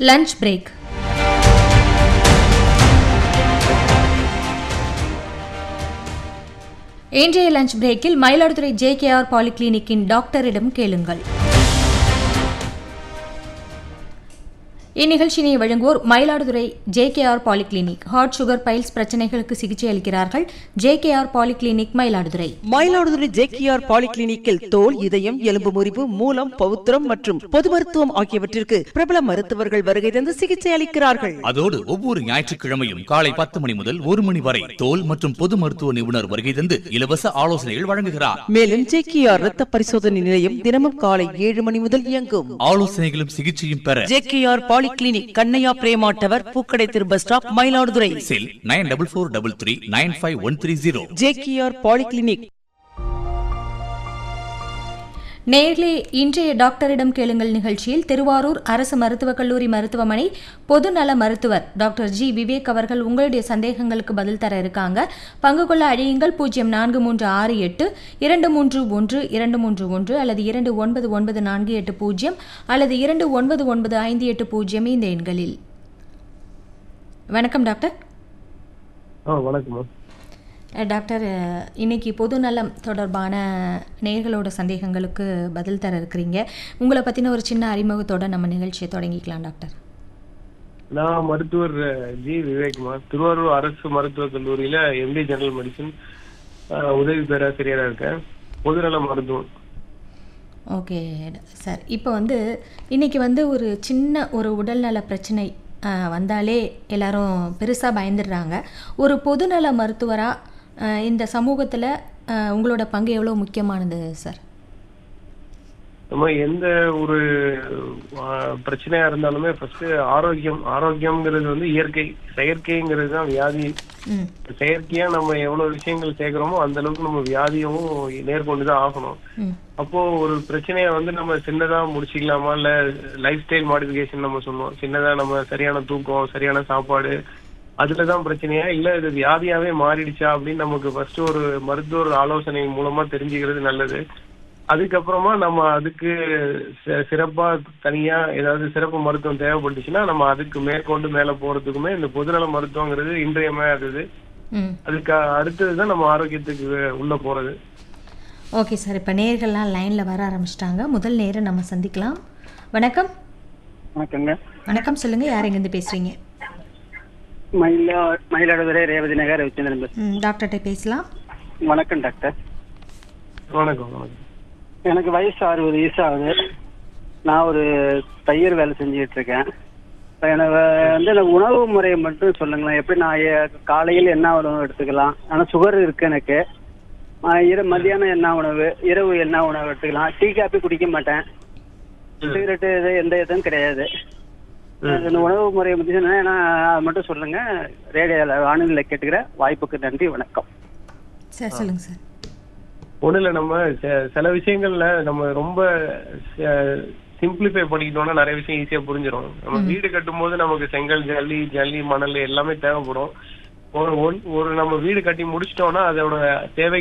Lunch break இன்றைய lunch பிரேக்கில் Mayiladuthurai JKR பாலிகிளினிக்கின் டாக்டரிடம் கேளுங்கள் இந்நிகழ்ச்சியினை வழங்குவோர் Mayiladuthurai JKR polyclinic heart sugar piles பிரச்சனைகளுக்கு சிகிச்சை அளிக்கிறார்கள் JKR polyclinic Mayiladuthurai Mayiladuthurai JKR பாலிகிளினிக்கில் தோல் இதயம் எலும்பு முறிவு மூலம் பவுத்திரம் மற்றும் பொது மருத்துவம் ஆகியவற்றிற்கு பிரபல மருத்துவர்கள் வருகை தந்து சிகிச்சை அளிக்கிறார்கள் அதோடு ஒவ்வொரு ஞாயிற்றுக்கிழமையும் காலை பத்து மணி முதல் ஒரு மணி வரை தோல் மற்றும் பொது மருத்துவ நிபுணர் வருகை தந்து இலவச ஆலோசனைகள் வழங்குகிறார் மேலும் ஜேகேஆர் ரத்த பரிசோதனை நிலையம் தினமும் காலை ஏழு மணி முதல் இயங்கும் ஆலோசனைகளும் சிகிச்சையும் பெற JKR polyclinic Kannaiya Prema tower பூக்கடை திரு bus stop Mayiladuthurai cell nine double four double three nine five one three zero JKR polyclinic நேர்களே இன்றைய டாக்டரிடம் கேளுங்கள் நிகழ்ச்சியில் திருவாரூர் அரசு மருத்துவக் கல்லூரி மருத்துவமனை பொதுநல மருத்துவர் டாக்டர் ஜி விவேக் அவர்கள் உங்களுடைய சந்தேகங்களுக்கு பதில் தர இருக்காங்க பங்கு கொள்ள அழையுங்கள் பூஜ்ஜியம் நான்கு மூன்று ஆறு எட்டு இரண்டு மூன்று ஒன்று இரண்டு மூன்று ஒன்று அல்லது இரண்டு ஒன்பது ஒன்பது நான்கு எட்டு பூஜ்ஜியம் அல்லது இரண்டு ஒன்பது ஒன்பது ஐந்து எட்டு பூஜ்ஜியம் இந்த எண்களில் வணக்கம் டாக்டர் ஆ வணக்கம்மா அஹ் டாக்டர் அஹ் இன்னைக்கு பொதுநலம் தொடர்பான நேர்களோட சந்தேகங்களுக்கு பதில் தர இருக்கிறீங்க உங்களை பற்றின ஒரு சின்ன அறிமுகத்தோட நம்ம நிகழ்ச்சியை தொடங்கிக்கலாம் டாக்டர் நான் மருத்துவர் அஹ், ஜி விவேக்மா திருவாரூர் அரசு மருத்துவக் கல்லூரியில எம்டி ஜெனரல் மெடிசன் அஹ், உதவி பேராசிரியரா இருக்கேன் பொதுநல மருத்துவம் ஓகே சார் இப்போ வந்து இன்னைக்கு வந்து ஒரு சின்ன ஒரு உடல்நல பிரச்சனை அஹ், வந்தாலே எல்லாரும் பெருசாக பயந்துடுறாங்க ஒரு பொதுநல மருத்துவராக இந்த சமூகத்தில் உங்களோட பங்கு எவ்வளோ முக்கியமானது சார் நம்ம எந்த ஒரு அஹ், பிரச்சனையா இருந்தாலுமே ஃபர்ஸ்ட் ஆரோக்கியம் ஆரோக்கியம்ங்கிறது வந்து இயற்கை செயற்கைங்கிறது தான் வியாதி ம் செயற்கையா நம்ம எவ்வளவு விஷயங்கள் சேர்க்கிறோமோ அந்த அளவுக்கு நம்ம வியாதியும் நேர்கொண்டு தான் ஆகணும் ம் அப்போ ஒரு பிரச்சனைய வந்து நம்ம சின்னதா முடிச்சுக்கலாமா இல்ல லைஃப் ஸ்டைல் மாடிஃபிகேஷன் நம்ம சொல்லுவோம் சின்னதா நம்ம சரியான தூக்கம் சரியான சாப்பாடு அதுலதான் பிரச்சனையா இல்ல இது வியாதியாவே மாறிடுச்சா அப்படின்னு நமக்கு ஃபர்ஸ்ட் ஒரு மருத்துவர் ஆலோசனை மூலமா தெரிஞ்சுக்கிறது நல்லது அதுக்கப்புறமா நம்ம அதுக்கு சி- சிறப்பா தனியா ஏதாவது சிறப்பு மருத்துவம் தேவைப்பட்டுச்சுன்னா நம்ம அதுக்கு மேற்கொண்டு மேல போறதுக்குமே இந்த பொதுநல மருத்துவங்கிறது இன்றியமையாதது ம் அதுக்கு அடுத்ததுதான் நம்ம ஆரோக்கியத்துக்கு உள்ள போறது ஓகே சார் இப்போ நேர்கள்லாம் லைனில் வர ஆரம்பிச்சிட்டாங்க முதல் நேரம் நம்ம சந்திக்கலாம் வணக்கம் வணக்கங்க வணக்கம் சொல்லுங்கள் யார் எங்கேருந்து பேசுகிறீங்க மயிலா மயிலாடுதுறை ரேவதி நகர் ரவிச்சந்திரன் பேசுறேன். ம் டாக்டர்கிட்ட பேசலாம் வணக்கம் டாக்டர் வணக்கம் வணக்கம் எனக்கு வயசு அறுபது வயசு ஆகுது நான் ஒரு தையர் வேலை செஞ்சுட்டு இருக்கேன் இப்ப எனக்கு வந்து எனக்கு உணவு முறையை மட்டும் சொல்லுங்களேன் எப்படி நான் எ- காலையில் என்ன உணவு எடுத்துக்கலாம் ஆனால் சுகர் இருக்கு எனக்கு ஆஹ் இர மத்தியானம் என்ன உணவு இரவு என்ன உணவு எடுத்துக்கலாம் டீ காப்பி குடிக்க மாட்டேன் சிகரெட்டு இது எந்த இதுவும் கிடையாது இந்த உணவு முறையை பற்றி சொன்னா ஏன்னா அது மட்டும் சொல்லுங்க ரேடியோவில் வானொலியில் கேட்டுக்கிற வாய்ப்புக்கு நன்றி வணக்கம் சார் சொல்லுங்கள் சார் ஒண்ணு இல்ல நம்ம ச- சில விஷயங்கள்ல நம்ம ரொம்ப சிம்பிளிஃபை பண்ணிக்கிட்டோம்னா நிறைய விஷயம் ஈஸியா புரிஞ்சிடும் நம்ம வீடு கட்டும்போது நமக்கு செங்கல் ஜல்லி ஜல்லி மணல் எல்லாமே தேவைப்படும் ஒரு ஒன்- ஒரு நம்ம வீடு கட்டி முடிச்சிட்டோம்னா அதோட தேவை